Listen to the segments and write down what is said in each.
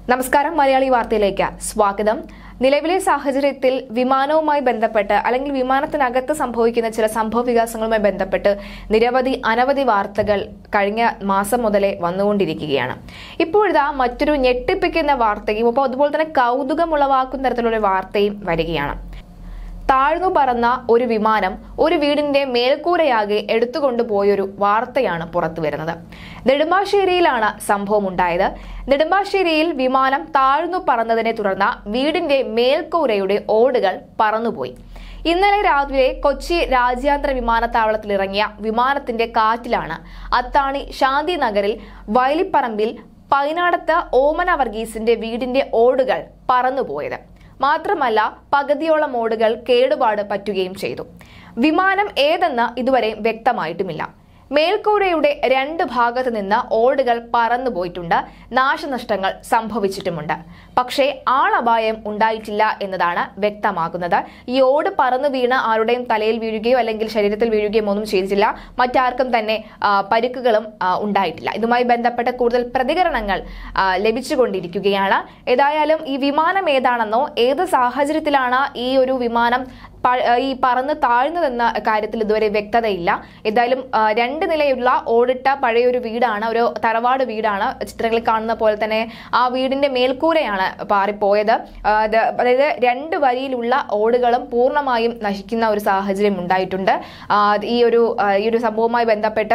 നമസ്കാരം മലയാളി വാർത്തയിലേക്ക് സ്വാഗതം നിലവിലെ സാഹചര്യത്തിൽ വിമാനവുമായി ബന്ധപ്പെട്ട് അല്ലെങ്കിൽ വിമാനത്തിനകത്ത് സംഭവിക്കുന്ന ചില സംഭവ വികാസങ്ങളുമായി ബന്ധപ്പെട്ട് നിരവധി അനവധി വാർത്തകൾ കഴിഞ്ഞ മാസം മുതലേ വന്നുകൊണ്ടിരിക്കുകയാണ് ഇപ്പോഴിതാ മറ്റൊരു ഞെട്ടിപ്പിക്കുന്ന വാർത്തയും അപ്പോൾ അതുപോലെ തന്നെ കൗതുകമുളവാക്കുന്ന തരത്തിലുള്ള ഒരു വാർത്തയും വരികയാണ് താഴ്ന്നു പറന്ന ഒരു വിമാനം ഒരു വീടിന്റെ മേൽക്കൂരയാകെ എടുത്തുകൊണ്ടുപോയൊരു വാർത്തയാണ് പുറത്തു വരുന്നത് നെടുമ്പാശ്ശേരിയിലാണ് സംഭവം ഉണ്ടായത് നെടുമ്പാശ്ശേരിയിൽ വിമാനം താഴ്ന്നു പറന്നതിനെ തുടർന്ന് വീടിന്റെ മേൽക്കൂരയുടെ ഓടുകൾ പറന്നുപോയി ഇന്നലെ രാവിലെ കൊച്ചി രാജ്യാന്തര വിമാനത്താവളത്തിൽ ഇറങ്ങിയ വിമാനത്തിന്റെ കാറ്റിലാണ് അത്താണി ശാന്തി നഗറിൽ വയലിപ്പറമ്പിൽ പൈനാടത്ത് ഓമന വർഗീസിന്റെ വീടിന്റെ ഓടുകൾ പറന്നുപോയത് മാത്രമല്ല പകുതിയോളം ഓടുകൾ കേടുപാട് പറ്റുകയും ചെയ്തു വിമാനം ഏതെന്ന് ഇതുവരെ വ്യക്തമായിട്ടുമില്ല മേൽക്കൂരയുടെ രണ്ട് ഭാഗത്ത് നിന്ന് ഓടുകൾ പറന്നുപോയിട്ടുണ്ട് നാശനഷ്ടങ്ങൾ സംഭവിച്ചിട്ടുമുണ്ട് പക്ഷേ ആളപായം ഉണ്ടായിട്ടില്ല എന്നതാണ് വ്യക്തമാകുന്നത് ഈ ഓട് പറന്നു വീണ് ആരുടെയും തലയിൽ വീഴുകയോ അല്ലെങ്കിൽ ശരീരത്തിൽ വീഴുകയോ ഒന്നും ചെയ്തിട്ടില്ല മറ്റാർക്കും തന്നെ ആ, പരിക്കുകളും ആ, ഉണ്ടായിട്ടില്ല ഇതുമായി ബന്ധപ്പെട്ട കൂടുതൽ പ്രതികരണങ്ങൾ ആ, ലഭിച്ചുകൊണ്ടിരിക്കുകയാണ് ഏതായാലും ഈ വിമാനം ഏതാണെന്നോ ഏത് സാഹചര്യത്തിലാണ് ഈ ഒരു വിമാനം പ- ഈ പറന്ന് താഴ്ന്നതെന്ന കാര്യത്തിൽ ഇതുവരെ വ്യക്തതയില്ല ഏതായാലും ആ, രണ്ട് നിലയുള്ള ഓടിട്ട പഴയൊരു വീടാണ് ഒരു തറവാട് വീടാണ് ചിത്രങ്ങളിൽ കാണുന്ന പോലെ തന്നെ ആ വീടിന്റെ മേൽക്കൂരയാണ് പാറിപ്പോയത് ആ, ഇത് അതായത് രണ്ട് വരിയിലുള്ള ഓടുകളും പൂർണ്ണമായും നശിക്കുന്ന ഒരു സാഹചര്യം ഉണ്ടായിട്ടുണ്ട് ആ, ഈ ഒരു ആ, ഈ ഒരു സംഭവവുമായി ബന്ധപ്പെട്ട്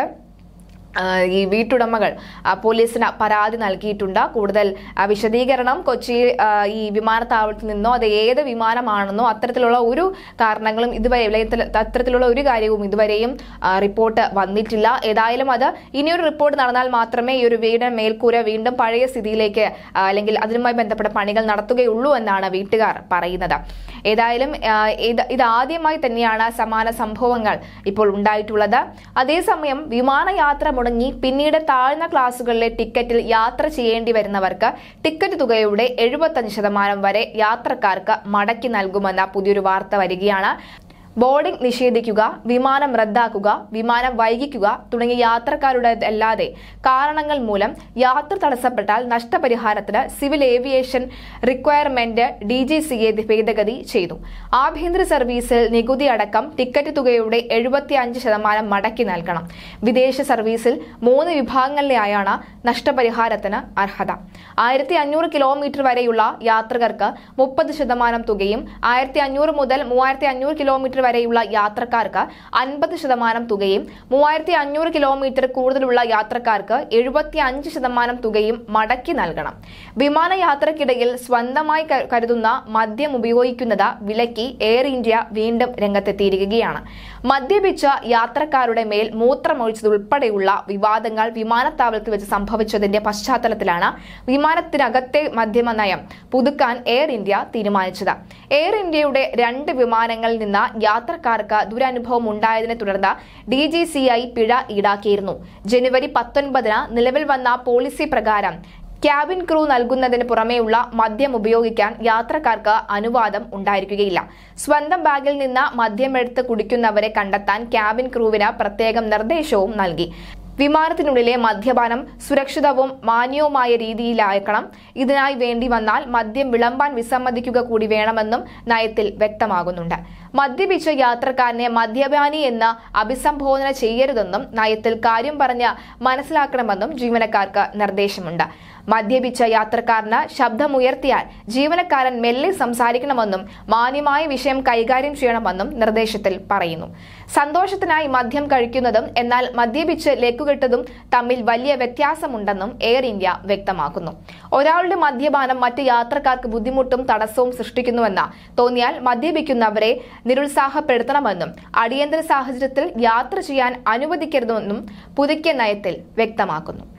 ആ, ഈ വീട്ടുടമകൾ ആ, പോലീസിന് പരാതി നൽകിയിട്ടുണ്ട് കൂടുതൽ ആ, വിശദീകരണം കൊച്ചി ആ, ഈ വിമാനത്താവളത്തിൽ നിന്നോ അത് ഏത് വിമാനമാണെന്നോ അത്തരത്തിലുള്ള ഒരു കാരണങ്ങളും ഇതുവരെ വിലയിരുത്തൽ അത്തരത്തിലുള്ള ഒരു കാര്യവും ഇതുവരെയും ആ, റിപ്പോർട്ട് വന്നിട്ടില്ല ഏതായാലും അത് ഇനിയൊരു റിപ്പോർട്ട് നടന്നാൽ മാത്രമേ ഈ ഒരു വീടിന് മേൽക്കൂര വീണ്ടും പഴയ സ്ഥിതിയിലേക്ക് ആ, അല്ലെങ്കിൽ അതിനുമായി ബന്ധപ്പെട്ട പണികൾ നടത്തുകയുള്ളൂ എന്നാണ് വീട്ടുകാർ പറയുന്നത് ഏതായാലും ആ, ഇത് ഇതാദ്യമായി തന്നെയാണ് സമാന സംഭവങ്ങൾ ഇപ്പോൾ ഉണ്ടായിട്ടുള്ളത് അതേസമയം വിമാനയാത്ര മുടങ്ങി പിന്നീട് താഴ്ന്ന ക്ലാസുകളിലെ ടിക്കറ്റിൽ യാത്ര ചെയ്യേണ്ടി വരുന്നവർക്ക് ടിക്കറ്റ് തുകയുടെ എഴുപത്തഞ്ച് ശതമാനം വരെ യാത്രക്കാർക്ക് മടക്കി നൽകുമെന്ന പുതിയൊരു വാർത്ത വരികയാണ് ബോർഡിംഗ് നിഷേധിക്കുക വിമാനം റദ്ദാക്കുക വിമാനം വൈകിക്കുക തുടങ്ങിയ യാത്രക്കാരുടെ അല്ലാതെ കാരണങ്ങൾ മൂലം യാത്ര തടസ്സപ്പെട്ടാൽ നഷ്ടപരിഹാരത്തിന് civil aviation requirement D G C A ഭേദഗതി ചെയ്തു ആഭ്യന്തര സർവീസിൽ നികുതി അടക്കം ടിക്കറ്റ് തുകയുടെ എഴുപത്തി അഞ്ച് ശതമാനം മടക്കി നൽകണം വിദേശ സർവീസിൽ മൂന്ന് വിഭാഗങ്ങളിലായാണ് നഷ്ടപരിഹാരത്തിന് അർഹത ആയിരത്തി അഞ്ഞൂറ് കിലോമീറ്റർ വരെയുള്ള യാത്രികർക്ക് മുപ്പത് ശതമാനം തുകയും ആയിരത്തി അഞ്ഞൂറ് മുതൽ മൂവായിരത്തി അഞ്ഞൂറ് കിലോമീറ്റർ വരെയുള്ള യാത്രക്കാർക്ക് അൻപത് ശതമാനം തുകയും മൂവായിരത്തി അഞ്ഞൂറ് കിലോമീറ്റർ കൂടുതലുള്ള യാത്രക്കാർക്ക് എഴുപത്തി അഞ്ച് ശതമാനം തുകയും മടക്കി നൽകണം വിമാനയാത്രക്കിടയിൽ സ്വന്തമായി ക- കരുതുന്ന മദ്യം ഉപയോഗിക്കുന്നത് വിലക്കി എയർ ഇന്ത്യ വീണ്ടും രംഗത്തെത്തിയിരിക്കുകയാണ് മദ്യപിച്ച യാത്രക്കാരുടെ മേൽ മൂത്രമൊഴിച്ചതുൾപ്പെടെയുള്ള വിവാദങ്ങൾ വിമാനത്താവളത്തിൽ വെച്ച് സംഭവിച്ചതിന്റെ പശ്ചാത്തലത്തിലാണ് വിമാനത്തിനകത്തെ മദ്യമ നയം പുതുക്കാൻ എയർ ഇന്ത്യ തീരുമാനിച്ചത് എയർ ഇന്ത്യയുടെ രണ്ട് വിമാനങ്ങളിൽ നിന്ന് യാത്രക്കാർക്ക് ദുരനുഭവം ഉണ്ടായതിനെ തുടർന്ന് ഡി ജി സി ഐ പിഴ ഈടാക്കിയിരുന്നു ജനുവരി പത്തൊൻപതിന് നിലവിൽ വന്ന പോളിസി പ്രകാരം ക്യാബിൻ ക്രൂ നൽകുന്നതിന് പുറമെയുള്ള മദ്യം ഉപയോഗിക്കാൻ യാത്രക്കാർക്ക് അനുവാദം ഉണ്ടായിരിക്കുകയില്ല സ്വന്തം ബാഗിൽ നിന്ന് മദ്യമെടുത്ത് കുടിക്കുന്നവരെ കണ്ടെത്താൻ ക്യാബിൻ ക്രൂവിന് പ്രത്യേകം നിർദ്ദേശവും നൽകി വിമാനത്തിനുള്ളിലെ മദ്യപാനം സുരക്ഷിതവും മാന്യവുമായ രീതിയിലാക്കണം ഇതിനായി വേണ്ടി വന്നാൽ മദ്യം വിളമ്പാൻ വിസമ്മതിക്കുക കൂടി വേണമെന്നും നയത്തിൽ വ്യക്തമാകുന്നുണ്ട് മദ്യപിച്ച യാത്രക്കാരനെ മദ്യപാനി എന്ന് അഭിസംബോധന ചെയ്യരുതെന്നും നയത്തിൽ കാര്യം പറഞ്ഞ് മനസ്സിലാക്കണമെന്നും ജീവനക്കാർക്ക് നിർദ്ദേശമുണ്ട് മദ്യപിച്ച യാത്രക്കാരന് ശബ്ദമുയർത്തിയാൽ ജീവനക്കാരൻ മെല്ലെ സംസാരിക്കണമെന്നും മാന്യമായ വിഷയം കൈകാര്യം ചെയ്യണമെന്നും നിർദ്ദേശത്തിൽ പറയുന്നു സന്തോഷത്തിനായി മദ്യം കഴിക്കുന്നതും എന്നാൽ മദ്യപിച്ച് ലേക്കുകെട്ടതും തമ്മിൽ വലിയ വ്യത്യാസമുണ്ടെന്നും എയർ ഇന്ത്യ വ്യക്തമാക്കുന്നു ഒരാളുടെ മദ്യപാനം മറ്റ് യാത്രക്കാർക്ക് ബുദ്ധിമുട്ടും തടസ്സവും സൃഷ്ടിക്കുന്നുവെന്ന് തോന്നിയാൽ മദ്യപിക്കുന്നവരെ നിരുത്സാഹപ്പെടുത്തണമെന്നും അടിയന്തര സാഹചര്യത്തിൽ യാത്ര ചെയ്യാൻ അനുവദിക്കരുതെന്നും പുതുക്കിയ നയത്തിൽ വ്യക്തമാക്കുന്നു